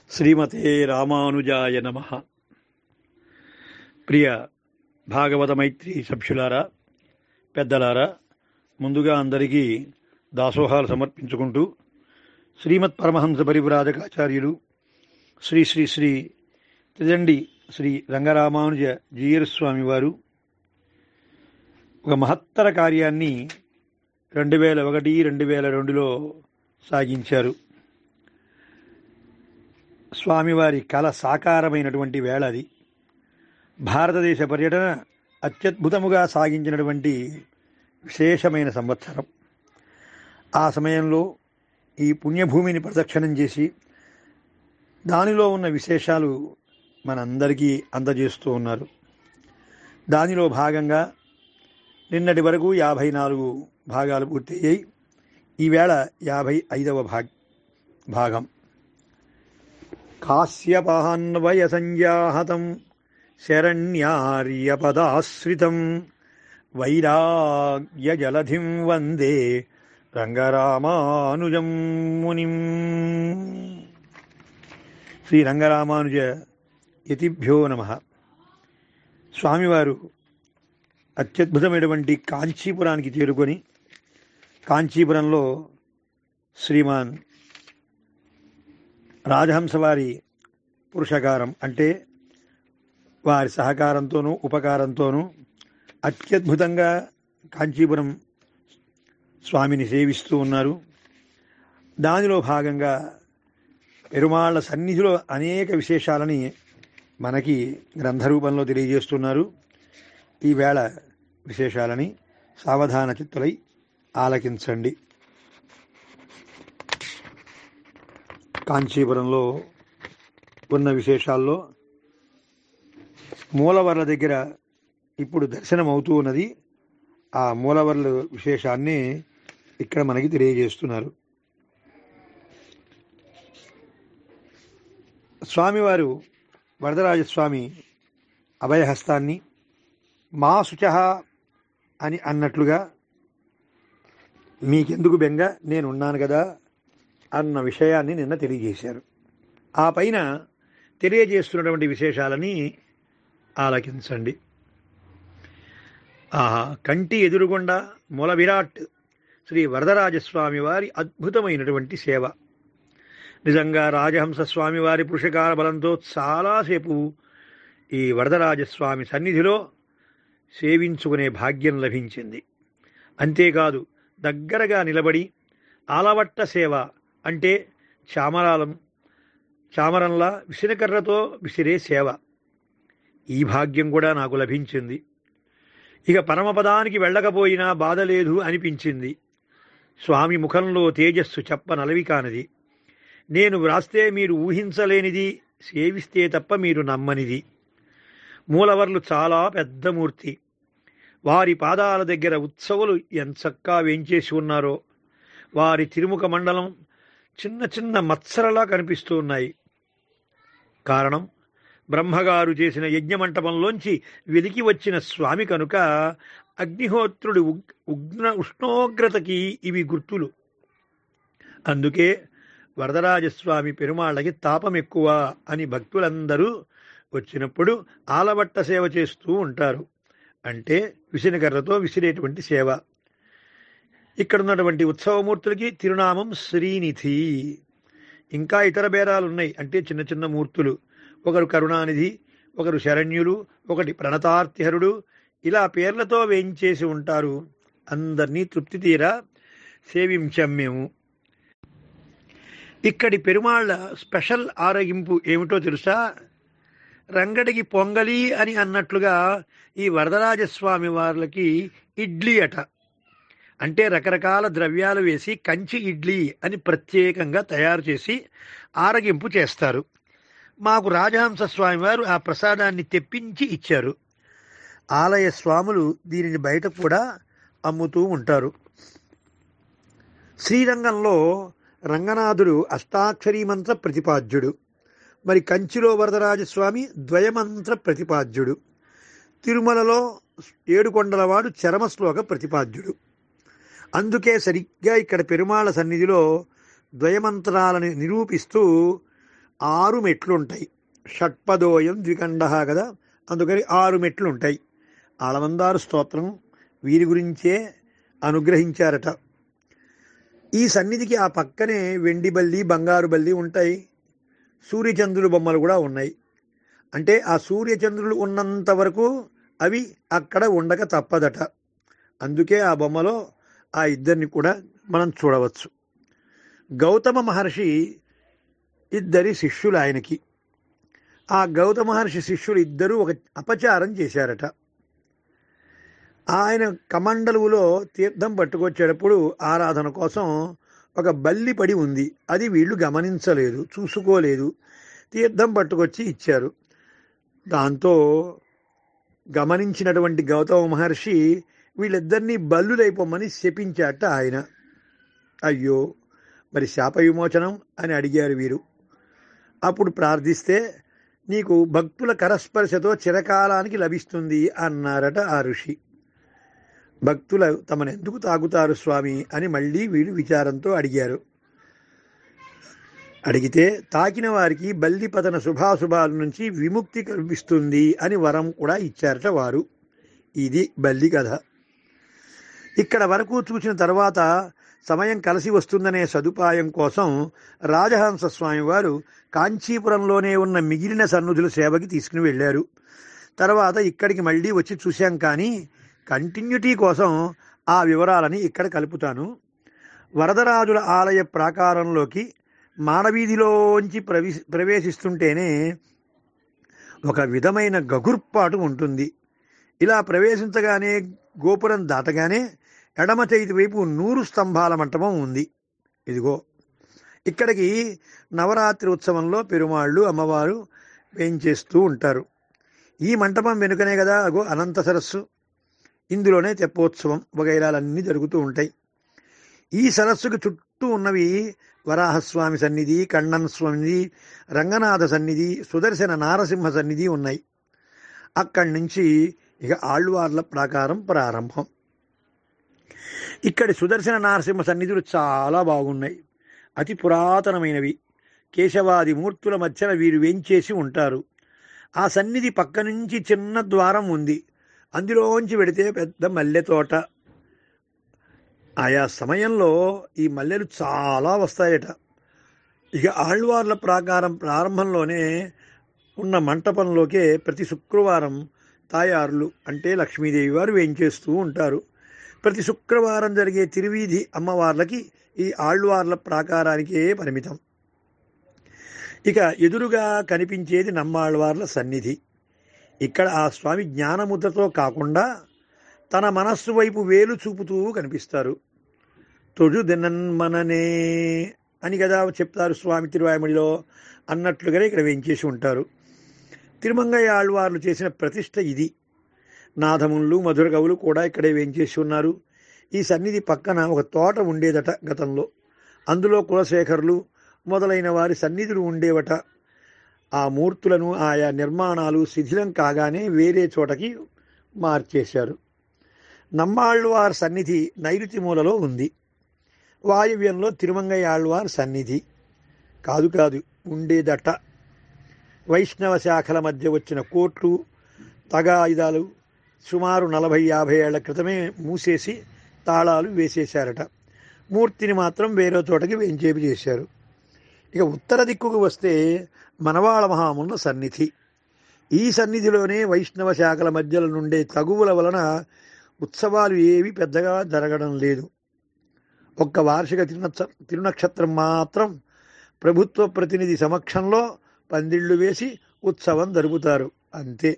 శ్రీమతే రామానుజాయ నమ ప్రియ భాగవత మైత్రి సభ్యులారా పెద్దలారా ముందుగా అందరికీ దాసోహాలు సమర్పించుకుంటూ శ్రీమత్ పరమహంస పరివ్రాజకాచార్యులు శ్రీ శ్రీ శ్రీ త్రిదండి శ్రీ రంగరామానుజ జీయర్ స్వామి వారు ఒక మహత్తర కార్యాన్ని రెండు వేల ఒకటి రెండు వేల రెండులో సాగించారు స్వామివారి కళ సాకారమైనటువంటి వేళ అది భారతదేశ పర్యటన అత్యద్భుతముగా సాగించినటువంటి విశేషమైన సంవత్సరం ఆ సమయంలో ఈ పుణ్యభూమిని ప్రదక్షిణం చేసి దానిలో ఉన్న విశేషాలు మనందరికీ అందజేస్తూ ఉన్నారు దానిలో భాగంగా నిన్నటి వరకు యాభై నాలుగు భాగాలు పూర్తయ్యాయి ఈవేళ యాభై ఐదవ భాగ్ భాగం కాశ్యపాన్వయ సంజాహతం శరణ్యార్యపదాశ్రితం వైరాగ్య జలధిం వందే రంగరామానుజం మునిం శ్రీ రంగరామానుజ యతిభ్యో నమ స్వామివారు అత్యద్భుతమైనటువంటి కాంచీపురానికి చేరుకొని కాంచీపురంలో శ్రీమాన్ రాజహంస వారి పురుషకారం అంటే వారి సహకారంతోనూ ఉపకారంతోనూ అత్యద్భుతంగా కాంచీపురం స్వామిని సేవిస్తూ ఉన్నారు దానిలో భాగంగా పెరుమాళ్ల సన్నిధిలో అనేక విశేషాలని మనకి గ్రంథరూపంలో తెలియజేస్తున్నారు ఈవేళ విశేషాలని సావధాన చిత్తులై ఆలకించండి కాంచీపురంలో ఉన్న విశేషాల్లో మూలవర్ల దగ్గర ఇప్పుడు దర్శనం అవుతూ ఉన్నది ఆ మూలవర్ల విశేషాన్ని ఇక్కడ మనకి తెలియజేస్తున్నారు స్వామివారు వరదరాజస్వామి అభయహస్తాన్ని మా శుచ అని అన్నట్లుగా మీకెందుకు బెంగ నేనున్నాను కదా అన్న విషయాన్ని నిన్న తెలియజేశారు ఆ పైన తెలియజేస్తున్నటువంటి విశేషాలని ఆలకించండి ఆహా కంటి ఎదురుగుండా మూల విరాట్ శ్రీ వరదరాజస్వామి వారి అద్భుతమైనటువంటి సేవ నిజంగా రాజహంస స్వామి వారి పురుషకార బలంతో చాలాసేపు ఈ వరదరాజస్వామి సన్నిధిలో సేవించుకునే భాగ్యం లభించింది అంతేకాదు దగ్గరగా నిలబడి ఆలవట్ట సేవ అంటే చామరాలం చామరంలా విసినకర్రతో విసిరే సేవ ఈ భాగ్యం కూడా నాకు లభించింది ఇక పరమపదానికి వెళ్ళకపోయినా బాధ లేదు అనిపించింది స్వామి ముఖంలో తేజస్సు చెప్ప నలవి కానిది నేను వ్రాస్తే మీరు ఊహించలేనిది సేవిస్తే తప్ప మీరు నమ్మనిది మూలవర్లు చాలా పెద్ద మూర్తి వారి పాదాల దగ్గర ఉత్సవులు ఎంచక్కా వేంచేసి ఉన్నారో వారి తిరుముఖ మండలం చిన్న చిన్న మత్సరలా కనిపిస్తూ ఉన్నాయి కారణం బ్రహ్మగారు చేసిన యజ్ఞమంటపంలోంచి వెలికి వచ్చిన స్వామి కనుక అగ్నిహోత్రుడి ఉగ్ ఉగ్న ఉష్ణోగ్రతకి ఇవి గుర్తులు అందుకే వరదరాజస్వామి పెరుమాళ్ళకి తాపం ఎక్కువ అని భక్తులందరూ వచ్చినప్పుడు ఆలబట్ట సేవ చేస్తూ ఉంటారు అంటే విసినకర్రతో విసిరేటువంటి సేవ ఇక్కడ ఉన్నటువంటి ఉత్సవమూర్తులకి తిరునామం శ్రీనిధి ఇంకా ఇతర బేరాలు ఉన్నాయి అంటే చిన్న చిన్న మూర్తులు ఒకరు కరుణానిధి ఒకరు శరణ్యులు ఒకటి ప్రణతార్తిహరుడు ఇలా పేర్లతో వేయించేసి ఉంటారు అందరినీ తృప్తి తీరా సేవించాం మేము ఇక్కడి పెరుమాళ్ళ స్పెషల్ ఆరగింపు ఏమిటో తెలుసా రంగడికి పొంగలి అని అన్నట్లుగా ఈ వరదరాజస్వామి వార్లకి ఇడ్లీ అట అంటే రకరకాల ద్రవ్యాలు వేసి కంచి ఇడ్లీ అని ప్రత్యేకంగా తయారు చేసి ఆరగింపు చేస్తారు మాకు రాజహంస స్వామి వారు ఆ ప్రసాదాన్ని తెప్పించి ఇచ్చారు ఆలయ స్వాములు దీనిని బయట కూడా అమ్ముతూ ఉంటారు శ్రీరంగంలో రంగనాథుడు అష్టాక్షరీ మంత్ర ప్రతిపాద్యుడు మరి కంచిలో వరదరాజస్వామి ద్వయమంత్ర ప్రతిపాద్యుడు తిరుమలలో ఏడుకొండలవాడు చరమశ్లోక ప్రతిపాద్యుడు అందుకే సరిగ్గా ఇక్కడ పెరుమాళ సన్నిధిలో ద్వయమంత్రాలను నిరూపిస్తూ ఆరు మెట్లు ఉంటాయి షట్పదోయం ద్వికండ కదా అందుకని ఆరు మెట్లు ఉంటాయి ఆళవందారు స్తోత్రం వీరి గురించే అనుగ్రహించారట ఈ సన్నిధికి ఆ పక్కనే వెండి బల్లి బంగారు బల్లి ఉంటాయి సూర్యచంద్రుల బొమ్మలు కూడా ఉన్నాయి అంటే ఆ సూర్యచంద్రులు ఉన్నంత వరకు అవి అక్కడ ఉండక తప్పదట అందుకే ఆ బొమ్మలో ఆ ఇద్దరిని కూడా మనం చూడవచ్చు గౌతమ మహర్షి ఇద్దరి శిష్యులు ఆయనకి ఆ గౌతమ మహర్షి శిష్యులు ఇద్దరూ ఒక అపచారం చేశారట ఆయన కమండలువులో తీర్థం పట్టుకొచ్చేటప్పుడు ఆరాధన కోసం ఒక బల్లి పడి ఉంది అది వీళ్ళు గమనించలేదు చూసుకోలేదు తీర్థం పట్టుకొచ్చి ఇచ్చారు దాంతో గమనించినటువంటి గౌతమ మహర్షి వీళ్ళిద్దరినీ బల్లులైపోమని శపించాట ఆయన అయ్యో మరి శాప విమోచనం అని అడిగారు వీరు అప్పుడు ప్రార్థిస్తే నీకు భక్తుల కరస్పర్శతో చిరకాలానికి లభిస్తుంది అన్నారట ఆ ఋషి భక్తుల తమను ఎందుకు తాగుతారు స్వామి అని మళ్ళీ వీళ్ళు విచారంతో అడిగారు అడిగితే తాకిన వారికి బల్లి పతన శుభాశుభాల నుంచి విముక్తి కల్పిస్తుంది అని వరం కూడా ఇచ్చారట వారు ఇది బల్లి కథ ఇక్కడ వరకు చూసిన తర్వాత సమయం కలిసి వస్తుందనే సదుపాయం కోసం రాజహంస స్వామి వారు కాంచీపురంలోనే ఉన్న మిగిలిన సన్నుధుల సేవకి తీసుకుని వెళ్ళారు తర్వాత ఇక్కడికి మళ్ళీ వచ్చి చూశాం కానీ కంటిన్యూటీ కోసం ఆ వివరాలని ఇక్కడ కలుపుతాను వరదరాజుల ఆలయ ప్రాకారంలోకి మాడవీధిలోంచి ప్రవి ప్రవేశిస్తుంటేనే ఒక విధమైన గగుర్పాటు ఉంటుంది ఇలా ప్రవేశించగానే గోపురం దాటగానే ఎడమ చేతి వైపు నూరు స్తంభాల మంటపం ఉంది ఇదిగో ఇక్కడికి నవరాత్రి ఉత్సవంలో పెరుమాళ్ళు అమ్మవారు వేయించేస్తూ ఉంటారు ఈ మంటపం వెనుకనే కదా అగో అనంత సరస్సు ఇందులోనే తెప్పోత్సవం వగైరాలన్నీ జరుగుతూ ఉంటాయి ఈ సరస్సుకు చుట్టూ ఉన్నవి వరాహస్వామి సన్నిధి కണ്ണన్ స్వామిది రంగనాథ సన్నిధి సుదర్శన నారసింహ సన్నిధి ఉన్నాయి అక్కడి నుంచి ఇక ఆళ్వార్ల ప్రాకారం ప్రారంభం ఇక్కడి సుదర్శన నారసింహ సన్నిధులు చాలా బాగున్నాయి అతి పురాతనమైనవి కేశవాది మూర్తుల మధ్యన వీరు వేంచేసి ఉంటారు ఆ సన్నిధి పక్క నుంచి చిన్న ద్వారం ఉంది అందులోంచి వెడితే పెద్ద మల్లె తోట ఆయా సమయంలో ఈ మల్లెలు చాలా వస్తాయట ఇక ఆళ్వార్ల ప్రాకారం ప్రారంభంలోనే ఉన్న మంటపంలోకే ప్రతి శుక్రవారం తాయారులు అంటే లక్ష్మీదేవి వారు వేయించేస్తూ ఉంటారు ప్రతి శుక్రవారం జరిగే తిరువీధి అమ్మవార్లకి ఈ ఆళ్వార్ల ప్రాకారానికే పరిమితం ఇక ఎదురుగా కనిపించేది నమ్మాళ్వార్ల సన్నిధి ఇక్కడ ఆ స్వామి జ్ఞానముద్రతో కాకుండా తన మనస్సు వైపు వేలు చూపుతూ కనిపిస్తారు తొడు దినన్మననే అని కదా చెప్తారు స్వామి తిరువాయమడిలో అన్నట్లుగానే ఇక్కడ వేయించేసి ఉంటారు తిరుమంగయ్య ఆళ్వార్లు చేసిన ప్రతిష్ట ఇది నాథములు మధుర కవులు కూడా ఇక్కడే వేయించేసి ఉన్నారు ఈ సన్నిధి పక్కన ఒక తోట ఉండేదట గతంలో అందులో కులశేఖరులు మొదలైన వారి సన్నిధులు ఉండేవట ఆ మూర్తులను ఆయా నిర్మాణాలు శిథిలం కాగానే వేరే చోటకి మార్చేశారు నమ్మాళ్వార్ సన్నిధి నైరుతి మూలలో ఉంది వాయువ్యంలో తిరుమంగయ్య ఆళ్వార్ సన్నిధి కాదు కాదు ఉండేదట వైష్ణవ శాఖల మధ్య వచ్చిన కోట్లు తగాయుధాలు సుమారు నలభై యాభై ఏళ్ల క్రితమే మూసేసి తాళాలు వేసేశారట మూర్తిని మాత్రం వేరే చోటకి వేంచేపు చేశారు ఇక ఉత్తర దిక్కుకు వస్తే మనవాళ మహామున్న సన్నిధి ఈ సన్నిధిలోనే వైష్ణవ శాఖల మధ్యలో నుండే తగువుల వలన ఉత్సవాలు ఏవి పెద్దగా జరగడం లేదు ఒక్క వార్షిక తిరునక్ష తిరునక్షత్రం మాత్రం ప్రభుత్వ ప్రతినిధి సమక్షంలో పందిళ్లు వేసి ఉత్సవం జరుపుతారు అంతే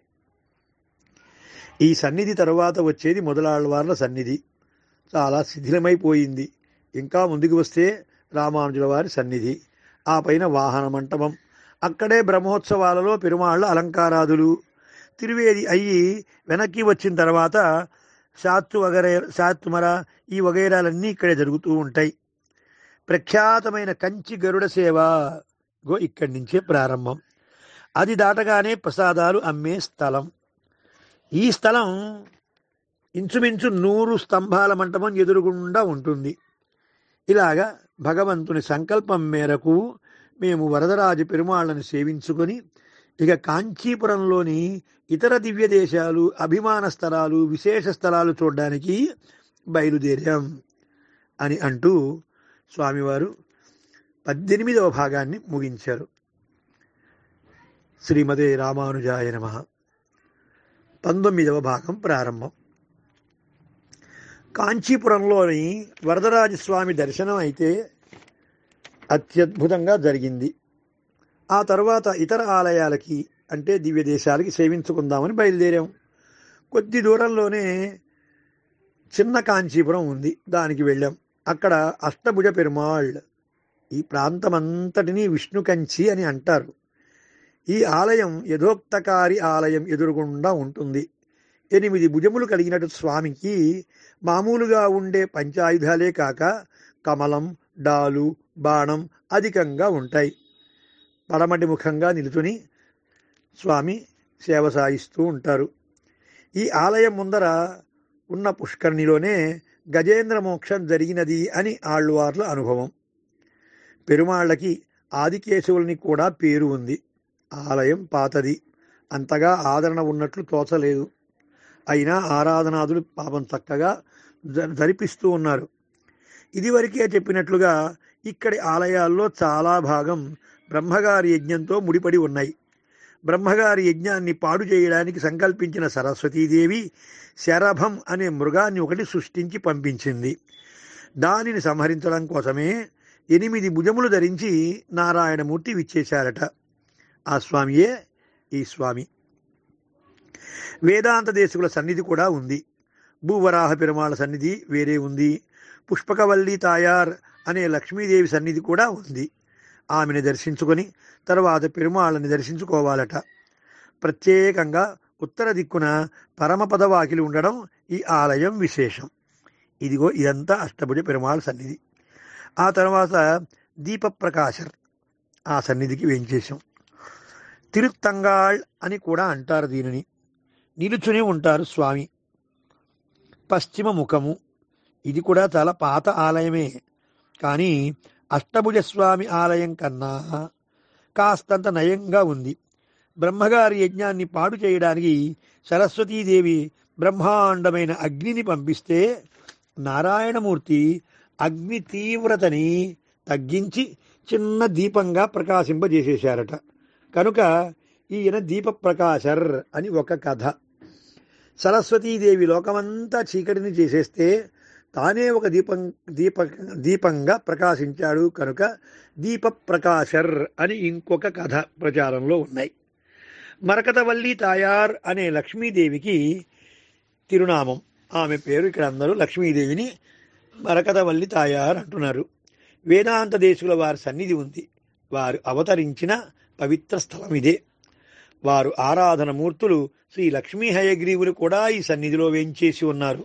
ఈ సన్నిధి తరువాత వచ్చేది మొదలాళ్వార్ల సన్నిధి చాలా శిథిలమైపోయింది ఇంకా ముందుకు వస్తే రామానుజుల వారి సన్నిధి ఆ పైన వాహన మంటపం అక్కడే బ్రహ్మోత్సవాలలో పెరుమాళ్ళ అలంకారాదులు తిరువేది అయ్యి వెనక్కి వచ్చిన తర్వాత శాత్తు వగరే శాత్తుమర ఈ వగైరాలన్నీ ఇక్కడే జరుగుతూ ఉంటాయి ప్రఖ్యాతమైన కంచి గరుడ సేవ గో ఇక్కడి నుంచే ప్రారంభం అది దాటగానే ప్రసాదాలు అమ్మే స్థలం ఈ స్థలం ఇంచుమించు నూరు స్తంభాల మంటపం ఎదురుగుండా ఉంటుంది ఇలాగా భగవంతుని సంకల్పం మేరకు మేము వరదరాజ పెరుమాళ్లను సేవించుకొని ఇక కాంచీపురంలోని ఇతర దివ్య దేశాలు అభిమాన స్థలాలు విశేష స్థలాలు చూడడానికి బయలుదేరాం అని అంటూ స్వామివారు పద్దెనిమిదవ భాగాన్ని ముగించారు శ్రీమదే రామానుజాయ నమ పంతొమ్మిదవ భాగం ప్రారంభం కాంచీపురంలోని వరదరాజస్వామి దర్శనం అయితే అత్యద్భుతంగా జరిగింది ఆ తర్వాత ఇతర ఆలయాలకి అంటే దివ్య దేశాలకి సేవించుకుందామని బయలుదేరాం కొద్ది దూరంలోనే చిన్న కాంచీపురం ఉంది దానికి వెళ్ళాం అక్కడ అష్టభుజ పెరుమాళ్ ఈ ప్రాంతమంతటినీ విష్ణు కంచి అని అంటారు ఈ ఆలయం యథోక్తకారి ఆలయం ఎదురుగుండా ఉంటుంది ఎనిమిది భుజములు కలిగినట్టు స్వామికి మామూలుగా ఉండే పంచాయుధాలే కాక కమలం డాలు బాణం అధికంగా ఉంటాయి పడమటి ముఖంగా నిలుచుని స్వామి సేవ సాగిస్తూ ఉంటారు ఈ ఆలయం ముందర ఉన్న పుష్కరిణిలోనే గజేంద్ర మోక్షం జరిగినది అని ఆళ్వార్ల అనుభవం పెరుమాళ్ళకి ఆదికేశవులని కూడా పేరు ఉంది ఆలయం పాతది అంతగా ఆదరణ ఉన్నట్లు తోచలేదు అయినా ఆరాధనాదులు పాపం చక్కగా జ- జరిపిస్తూ ఉన్నారు ఇదివరకే చెప్పినట్లుగా ఇక్కడి ఆలయాల్లో చాలా భాగం బ్రహ్మగారి యజ్ఞంతో ముడిపడి ఉన్నాయి బ్రహ్మగారి యజ్ఞాన్ని పాడు చేయడానికి సంకల్పించిన సరస్వతీదేవి శరభం అనే మృగాన్ని ఒకటి సృష్టించి పంపించింది దానిని సంహరించడం కోసమే ఎనిమిది భుజములు ధరించి నారాయణమూర్తి విచ్చేశారట ఆ స్వామియే ఈ స్వామి వేదాంత దేశకుల సన్నిధి కూడా ఉంది భూవరాహ పెరుమాళ సన్నిధి వేరే ఉంది పుష్పకవల్లి తాయార్ అనే లక్ష్మీదేవి సన్నిధి కూడా ఉంది ఆమెను దర్శించుకొని తర్వాత పెరుమాళ్ళని దర్శించుకోవాలట ప్రత్యేకంగా ఉత్తర దిక్కున పరమపద వాకిలి ఉండడం ఈ ఆలయం విశేషం ఇదిగో ఇదంతా అష్టభుజ పెరుమాళ సన్నిధి ఆ తర్వాత దీపప్రకాశర్ ఆ సన్నిధికి వెంచేశాం తిరుత్తంగాళ్ అని కూడా అంటారు దీనిని నిలుచుని ఉంటారు స్వామి పశ్చిమ ముఖము ఇది కూడా చాలా పాత ఆలయమే కానీ అష్టభుజ స్వామి ఆలయం కన్నా కాస్తంత నయంగా ఉంది బ్రహ్మగారి యజ్ఞాన్ని పాడు చేయడానికి సరస్వతీదేవి బ్రహ్మాండమైన అగ్నిని పంపిస్తే నారాయణమూర్తి అగ్ని తీవ్రతని తగ్గించి చిన్న దీపంగా ప్రకాశింపజేసేశారట కనుక ఈయన దీప ప్రకాశర్ అని ఒక కథ సరస్వతీదేవి లోకమంతా చీకటిని చేసేస్తే తానే ఒక దీపం దీప దీపంగా ప్రకాశించాడు కనుక దీప ప్రకాశర్ అని ఇంకొక కథ ప్రచారంలో ఉన్నాయి మరకతవల్లి తాయార్ అనే లక్ష్మీదేవికి తిరునామం ఆమె పేరు ఇక్కడ అందరూ లక్ష్మీదేవిని మరకతవల్లి తాయార్ అంటున్నారు వేదాంత దేశుల వారి సన్నిధి ఉంది వారు అవతరించిన పవిత్ర స్థలం ఇదే వారు ఆరాధన మూర్తులు శ్రీ లక్ష్మీ హయగ్రీవులు కూడా ఈ సన్నిధిలో వేంచేసి ఉన్నారు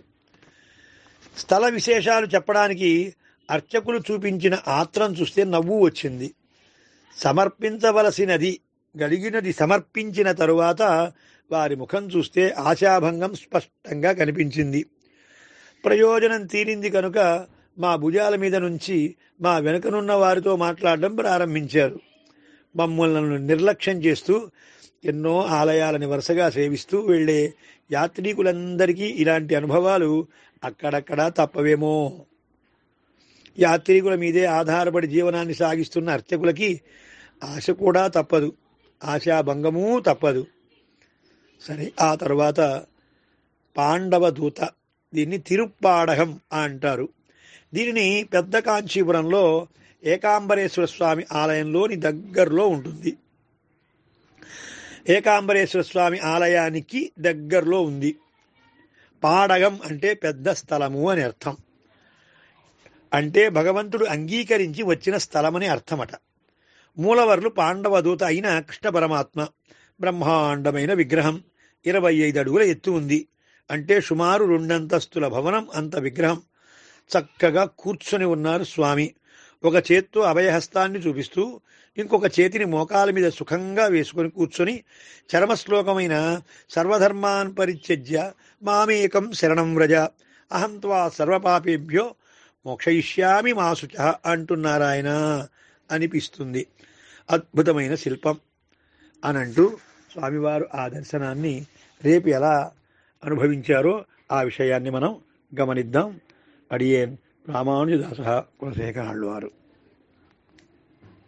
స్థల విశేషాలు చెప్పడానికి అర్చకులు చూపించిన ఆత్రం చూస్తే నవ్వు వచ్చింది సమర్పించవలసినది గడిగినది సమర్పించిన తరువాత వారి ముఖం చూస్తే ఆశాభంగం స్పష్టంగా కనిపించింది ప్రయోజనం తీరింది కనుక మా భుజాల మీద నుంచి మా వెనుకనున్న వారితో మాట్లాడడం ప్రారంభించారు మమ్మల్ని నిర్లక్ష్యం చేస్తూ ఎన్నో ఆలయాలని వరుసగా సేవిస్తూ వెళ్ళే యాత్రికులందరికీ ఇలాంటి అనుభవాలు అక్కడక్కడా తప్పవేమో యాత్రికుల మీదే ఆధారపడి జీవనాన్ని సాగిస్తున్న అర్చకులకి ఆశ కూడా తప్పదు ఆశాభంగమూ తప్పదు సరే ఆ తర్వాత పాండవ దూత దీన్ని తిరుప్పాడహం అంటారు దీనిని పెద్ద కాంచీపురంలో ఏకాంబరేశ్వర స్వామి ఆలయంలోని దగ్గరలో ఉంటుంది ఏకాంబరేశ్వర స్వామి ఆలయానికి దగ్గరలో ఉంది పాడగం అంటే పెద్ద స్థలము అని అర్థం అంటే భగవంతుడు అంగీకరించి వచ్చిన స్థలమని అర్థమట మూలవర్లు పాండవ దూత అయిన కృష్ణ పరమాత్మ బ్రహ్మాండమైన విగ్రహం ఇరవై ఐదు అడుగుల ఎత్తు ఉంది అంటే సుమారు రెండంతస్తుల భవనం అంత విగ్రహం చక్కగా కూర్చొని ఉన్నారు స్వామి ఒక చేత్తో అభయహస్తాన్ని చూపిస్తూ ఇంకొక చేతిని మోకాల మీద సుఖంగా వేసుకొని కూర్చొని చరమశ్లోకమైన సర్వధర్మాన్ పరిత్యజ్య మామేకం శరణం వ్రజ అహం త్వా సర్వపాపేభ్యో మోక్షయిష్యామి మాసుచ అంటున్నారాయన అనిపిస్తుంది అద్భుతమైన శిల్పం అని అంటూ స్వామివారు ఆ దర్శనాన్ని రేపు ఎలా అనుభవించారో ఆ విషయాన్ని మనం గమనిద్దాం అడియేన్ రామానుజదాస కులశేఖరాళ్ళు వారు